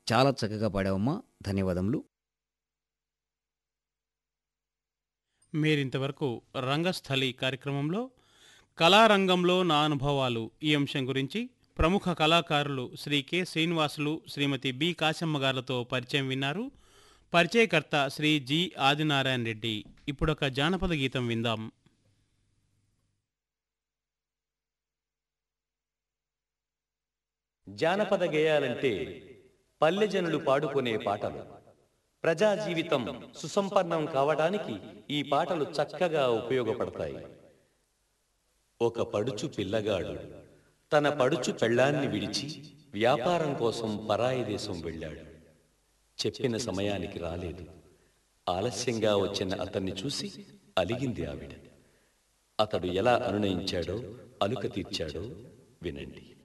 చాలా చక్కగా పాడావమ్మా ధన్యవాదములు మీరింతవరకు రంగస్థలి కార్యక్రమంలో కళారంగంలో నా అనుభవాలు ఈ అంశం గురించి ప్రముఖ కళాకారులు శ్రీ కె శ్రీనివాసులు శ్రీమతి బి కాశమ్మ గారులతో పరిచయం విన్నారు పరిచయకర్త శ్రీ జి ఆదినారాయణ రెడ్డి ఇప్పుడొక జానపద గీతం విందాం జానపద గేయాలంటే పల్లె జనులు పాడుకునే పాటలు ప్రజా జీవితం సుసంపన్నం కావడానికి ఈ పాటలు చక్కగా ఉపయోగపడతాయి ఒక పడుచు పిల్లగాడు తన పడుచు పెళ్ళాన్ని విడిచి వ్యాపారం కోసం పరాయి దేశం వెళ్ళాడు చెప్పిన సమయానికి రాలేదు ఆలస్యంగా వచ్చిన అతన్ని చూసి అలిగింది ఆవిడ అతడు ఎలా అనునయించాడో అలుక తీర్చాడో వినండి